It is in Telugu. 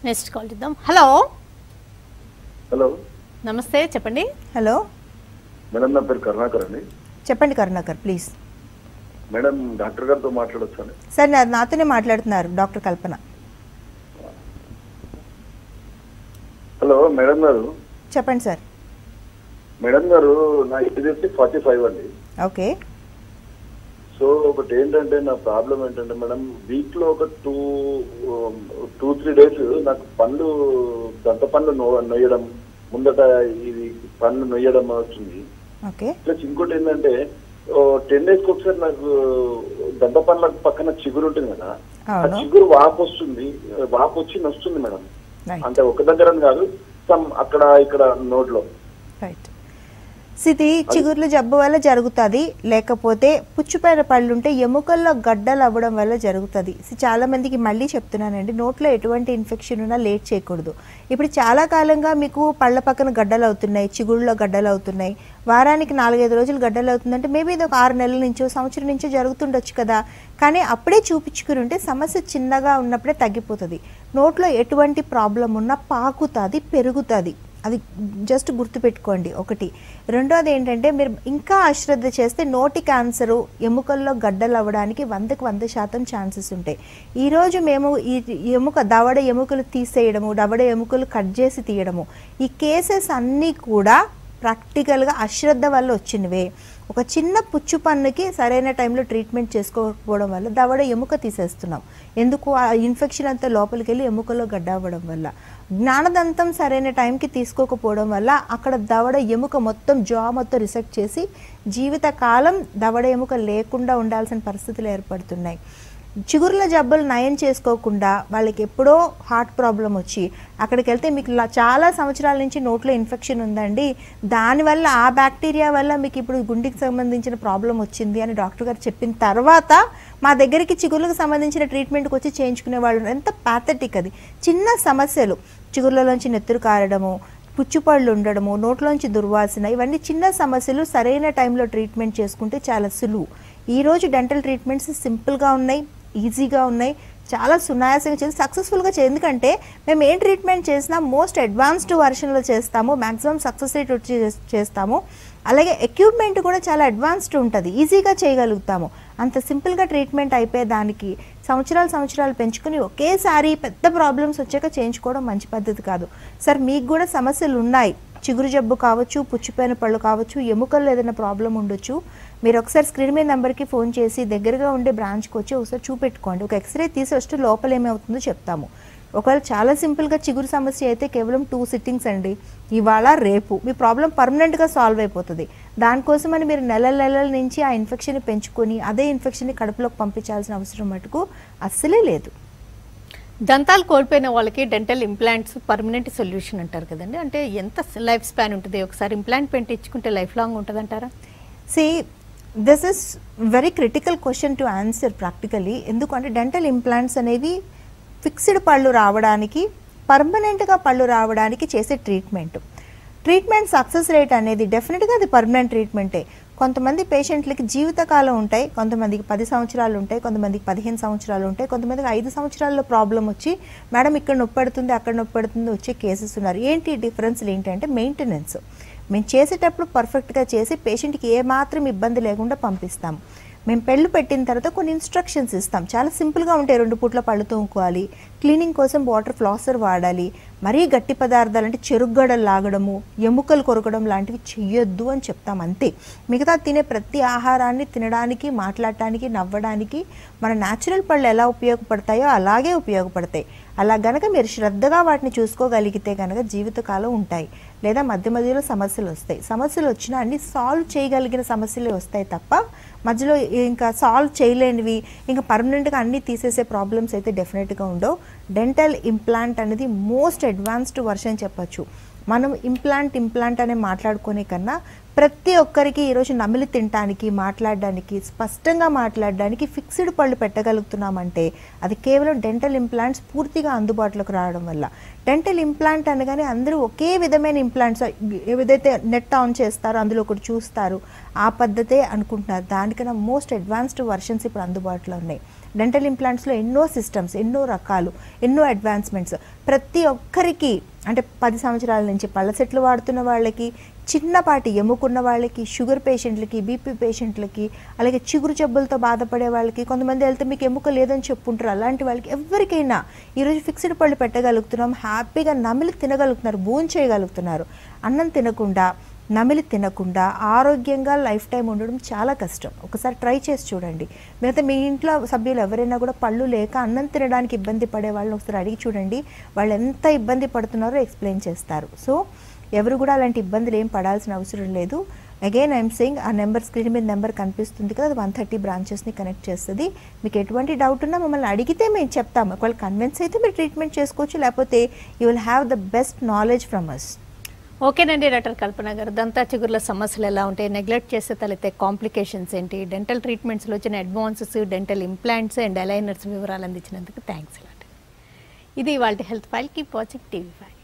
నెక్స్ట్ కాల్ చేద్దాం హలో హలో నమస్తే చెప్పండి హలో మేడం నా పేరు కరుణాకర్ అండి చెప్పండి కరుణాకర్ ప్లీజ్ మేడం డాక్టర్ గారితో మాట్లాడొచ్చు అండి సార్ నా నాతోనే మాట్లాడుతున్నారు డాక్టర్ కల్పన హలో మేడం గారు చెప్పండి సార్ మేడం గారు నా ఏజ్ వచ్చి ఫార్టీ ఫైవ్ అండి ఓకే సో ఒకటి ఏంటంటే నా ప్రాబ్లం ఏంటంటే మేడం వీక్ లో ఒక టూ టూ త్రీ డేస్ నాకు పళ్ళు దంత పళ్ళు నొ- నొయ్యడం ముందట ఇది పళ్ళు నొయ్యడం వస్తుంది ఓకే ప్లస్ ఇంకోటి ఏంటంటే టెన్ డేస్ కి ఒకసారి నాకు దంత పళ్ళ పక్కన చిగురు ఉంటుంది కదా ఆ అవును చిగురు వాపు వస్తుంది వాపు వచ్చి నొస్తుంది మేడం రైట్ అంటే ఒక దగ్గర అని కాదు సమ్ అక్కడ ఇక్కడ నోట్లో రైట్ ఇది చిగుర్ల జబ్బు వల్ల జరుగుతుంది లేకపోతే పుచ్చిపోయిన పళ్ళు ఉంటే ఎముకల్లో గడ్డలు అవ్వడం వల్ల జరుగుతుంది See, చాలా మందికి మళ్ళీ చెప్తున్నానండి నోట్లో ఎటువంటి ఇన్ఫెక్షన్ ఉన్నా లేట్ చేయకూడదు ఇప్పుడు చాలా కాలంగా మీకు పళ్ళ పక్కన గడ్డలు అవుతున్నాయి చిగుళ్ళలో గడ్డలు అవుతున్నాయి వారానికి నాలుగైదు రోజులు గడ్డలు అవుతుందంటే మేబీ ఇది ఒక ఆరు నెలల నుంచో సంవత్సరం నుంచో జరుగుతుండొచ్చు కదా కానీ అప్పుడే చూపించుకుని ఉంటే సమస్య చిన్నగా ఉన్నప్పుడే తగ్గిపోతుంది నోట్లో ఎటువంటి ప్రాబ్లం ఉన్నా పాకుతుంది పెరుగుతుంది అది జస్ట్ గుర్తుపెట్టుకోండి ఒకటి రెండోది ఏంటంటే మీరు ఇంకా అశ్రద్ధ చేస్తే నోటి క్యాన్సరు ఎముకల్లో గడ్డలు అవ్వడానికి వందకు వంద శాతం ఛాన్సెస్ ఉంటాయి ఈరోజు మేము ఈ ఎముక దవడ ఎముకలు తీసేయడము దవడ ఎముకలు కట్ చేసి తీయడము ఈ కేసెస్ అన్నీ కూడా ప్రాక్టికల్గా అశ్రద్ధ వల్ల వచ్చినవే ఒక చిన్న పుచ్చు పన్నుకి సరైన టైంలో ట్రీట్మెంట్ చేసుకోకపోవడం వల్ల దవడ ఎముక తీసేస్తున్నాం ఎందుకు ఆ ఇన్ఫెక్షన్ అంతా లోపలికి వెళ్ళి ఎముకలో గడ్డ అవ్వడం వల్ల జ్ఞానదంతం సరైన టైంకి తీసుకోకపోవడం వల్ల అక్కడ దవడ ఎముక మొత్తం జా మొత్తం రిసెక్ట్ చేసి జీవితకాలం దవడ ఎముక లేకుండా ఉండాల్సిన పరిస్థితులు ఏర్పడుతున్నాయి చిగుర్ల జబ్బులు నయం చేసుకోకుండా వాళ్ళకి ఎప్పుడో హార్ట్ ప్రాబ్లం వచ్చి అక్కడికి వెళ్తే మీకు లా- చాలా సంవత్సరాల నుంచి నోట్లో ఇన్ఫెక్షన్ ఉందండి దానివల్ల ఆ బ్యాక్టీరియా వల్ల మీకు ఇప్పుడు గుండెకి సంబంధించిన ప్రాబ్లం వచ్చింది అని డాక్టర్ గారు చెప్పిన తర్వాత మా దగ్గరికి చిగుర్లకు సంబంధించిన ట్రీట్మెంట్కి వచ్చి చేయించుకునే వాళ్ళు ఉన్నారు. ఎంత ప్యాథెటిక్ అది చిన్న సమస్యలు చిగుర్లలోంచి నెత్తురు కారడము పుచ్చుపళ్ళు ఉండడము నోట్లోంచి దుర్వాసన ఇవన్నీ చిన్న సమస్యలు సరైన టైంలో ట్రీట్మెంట్ చేసుకుంటే చాలా సులువు ఈరోజు డెంటల్ ట్రీట్మెంట్స్ సింపుల్గా ఉన్నాయి ఈజీగా ఉన్నాయి చాలా సునాయాసంగా చేసి సక్సెస్ఫుల్గా చే ఎందుకంటే మేము ఏం ట్రీట్మెంట్ చేసినా మోస్ట్ అడ్వాన్స్డ్ వర్షన్లో చేస్తాము మ్యాక్సిమం సక్సెస్ రేట్ వచ్చి చేస్- చేస్తాము అలాగే ఎక్విప్మెంట్ కూడా చాలా అడ్వాన్స్డ్ ఉంటుంది ఈజీగా చేయగలుగుతాము అంత సింపుల్గా ట్రీట్మెంట్ అయిపోయేదానికి సంవత్సరాలు సంవత్సరాలు పెంచుకుని ఒకేసారి పెద్ద ప్రాబ్లమ్స్ వచ్చాక చేయించుకోవడం మంచి పద్ధతి కాదు సార్ మీకు కూడా సమస్యలు ఉన్నాయి చిగురు జబ్బు కావచ్చు పుచ్చిపోయిన పళ్ళు కావచ్చు ఎముకల్లో ఏదైనా ప్రాబ్లం ఉండొచ్చు మీరు ఒకసారి స్క్రీన్ మీద నెంబర్కి ఫోన్ చేసి దగ్గరగా ఉండే బ్రాంచ్కి వచ్చి ఒకసారి చూపెట్టుకోండి ఒక ఎక్స్రే తీసి వస్తే లోపల ఏమవుతుందో చెప్తాము ఒకవేళ చాలా సింపుల్గా చిగురు సమస్య అయితే కేవలం టూ సిట్టింగ్స్ అండి ఇవాళ రేపు మీ ప్రాబ్లం పర్మనెంట్గా సాల్వ్ అయిపోతుంది దానికోసమని మీరు నెల నెలల నుంచి ఆ ఇన్ఫెక్షన్ పెంచుకొని అదే ఇన్ఫెక్షన్ని కడుపులోకి పంపించాల్సిన అవసరం మటుకు అస్సలే లేదు దంతాలు కోల్పోయిన వాళ్ళకి డెంటల్ ఇంప్లాంట్స్ పర్మనెంట్ సొల్యూషన్ అంటారు కదండి అంటే ఎంత లైఫ్ స్పాన్ ఉంటుంది ఒకసారి ఇంప్లాంట్ పెట్టించుకుంటే లైఫ్ లాంగ్ ఉంటుంది అంటారా see this is very critical question to answer practically ఎందుకంటే డెంటల్ ఇంప్లాంట్స్ అనేవి ఫిక్స్డ్ పళ్ళు రావడానికి పర్మనెంట్గా పళ్ళు రావడానికి చేసే ట్రీట్మెంట్ ట్రీట్మెంట్ సక్సెస్ రేట్ అనేది డెఫినెట్గా అది పర్మనెంట్ ట్రీట్మెంటే కొంతమంది పేషెంట్లకి జీవితకాలం ఉంటాయి కొంతమందికి పది సంవత్సరాలు ఉంటాయి కొంతమందికి పదిహేను సంవత్సరాలు ఉంటాయి కొంతమందికి ఐదు సంవత్సరాల్లో ప్రాబ్లం వచ్చి మేడం ఇక్కడ నొప్పి పడుతుంది అక్కడ నొప్పి పడుతుంది వచ్చే కేసెస్ ఉన్నారు ఏంటి డిఫరెన్స్లు ఏంటంటే మెయింటెనెన్స్ మేము చేసేటప్పుడు పర్ఫెక్ట్గా చేసి పేషెంట్కి ఏ మాత్రం ఇబ్బంది లేకుండా పంపిస్తాం మేము పెళ్ళు పెట్టిన తర్వాత కొన్ని ఇన్స్ట్రక్షన్స్ ఇస్తాం చాలా సింపుల్గా ఉంటాయి రెండు పూట్ల పళ్ళు తోముకోవాలి క్లీనింగ్ కోసం వాటర్ ఫ్లాసర్ వాడాలి మరీ గట్టి పదార్థాలు అంటే చెరుగ్గడలు లాగడము ఎముకలు కొరకడం లాంటివి చెయ్యొద్దు అని చెప్తాం అంతే మిగతా తినే ప్రతి ఆహారాన్ని తినడానికి మాట్లాడటానికి నవ్వడానికి మన న్యాచురల్ పళ్ళు ఎలా ఉపయోగపడతాయో అలాగే ఉపయోగపడతాయి అలా గనక మీరు శ్రద్ధగా వాటిని చూసుకోగలిగితే కనుక జీవితకాలం ఉంటాయి లేదా మధ్య మధ్యలో సమస్యలు వస్తాయి సమస్యలు వచ్చినా అన్ని సాల్వ్ చేయగలిగిన సమస్యలే వస్తాయి తప్ప మధ్యలో ఇంకా సాల్వ్ చేయలేనివి ఇంకా పర్మనెంట్గా అన్నీ తీసేసే ప్రాబ్లమ్స్ అయితే డెఫినెట్గా ఉండవు డెంటల్ ఇంప్లాంట్ అనేది మోస్ట్ అడ్వాన్స్డ్ వర్షన్ చెప్పొచ్చు మనం ఇంప్లాంట్ ఇంప్లాంట్ అనే మాట్లాడుకునే కన్నా ప్రతి ఒక్కరికి ఈరోజు నమిలి తినడానికి మాట్లాడడానికి స్పష్టంగా మాట్లాడడానికి ఫిక్స్డ్ పళ్ళు పెట్టగలుగుతున్నామంటే అది కేవలం డెంటల్ ఇంప్లాంట్స్ పూర్తిగా అందుబాటులోకి రావడం వల్ల డెంటల్ ఇంప్లాంట్ అనగానే అందరూ ఒకే విధమైన ఇంప్లాంట్స్ ఏదైతే నెట్ ఆన్ చేస్తారో అందులో ఒకటి చూస్తారు ఆ పద్ధతే అనుకుంటున్నారు దానికన్నా మోస్ట్ అడ్వాన్స్డ్ వర్షన్స్ ఇప్పుడు అందుబాటులో ఉన్నాయి డెంటల్ ఇంప్లాంట్స్లో ఎన్నో సిస్టమ్స్ ఎన్నో రకాలు ఎన్నో అడ్వాన్స్మెంట్స్ ప్రతి ఒక్కరికి అంటే పది సంవత్సరాల నుంచి పళ్ళ సెట్లు వాడుతున్న వాళ్ళకి చిన్నపాటి ఎముకున్న వాళ్ళకి షుగర్ పేషెంట్లకి బీపీ పేషెంట్లకి అలాగే చిగురు జబ్బులతో బాధపడే వాళ్ళకి కొంతమంది వెళ్తే మీకు ఎముక లేదని చెప్పుంటారు అలాంటి వాళ్ళకి ఎవరికైనా ఈరోజు ఫిక్స్డ్ పళ్ళు పెట్టగలుగుతున్నాం హ్యాపీగా నమిలి తినగలుగుతున్నారు భోజనం చేయగలుగుతున్నారు అన్నం తినకుండా నమిలి తినకుండా ఆరోగ్యంగా లైఫ్ టైం ఉండడం చాలా కష్టం ఒకసారి ట్రై చేసి చూడండి మిగతా మీ ఇంట్లో సభ్యులు ఎవరైనా కూడా పళ్ళు లేక అన్నం తినడానికి ఇబ్బంది పడే వాళ్ళని ఒకసారి అడిగి చూడండి వాళ్ళు ఎంత ఇబ్బంది పడుతున్నారో ఎక్స్ప్లెయిన్ చేస్తారు సో ఎవరు కూడా అలాంటి ఇబ్బందులు ఏం పడాల్సిన అవసరం లేదు అగైన్ ఐఎమ్ సెయింగ్ ఆ నెంబర్ స్క్రీన్ మీద నెంబర్ కనిపిస్తుంది కదా అది వన్ థర్టీ బ్రాంచెస్ని కనెక్ట్ చేస్తుంది మీకు ఎటువంటి డౌట్ ఉన్నా మమ్మల్ని అడిగితే మేము చెప్తాము ఒకవేళ కన్విన్స్ అయితే మీరు ట్రీట్మెంట్ చేసుకోవచ్చు లేకపోతే you will have the best knowledge from us ఓకేనండి డాక్టర్ కల్పన గారు దంతా చిగుర్ల సమస్యలు ఎలా ఉంటాయి నెగ్లెక్ట్ చేస్తే తలెత్తే కాంప్లికేషన్స్ ఏంటి డెంటల్ ట్రీట్మెంట్స్లో వచ్చిన advances dental implants and aligners వివరాలు అందించినందుకు థ్యాంక్స్ లాట్ ఇది వాళ్ళ health file keep watching TV five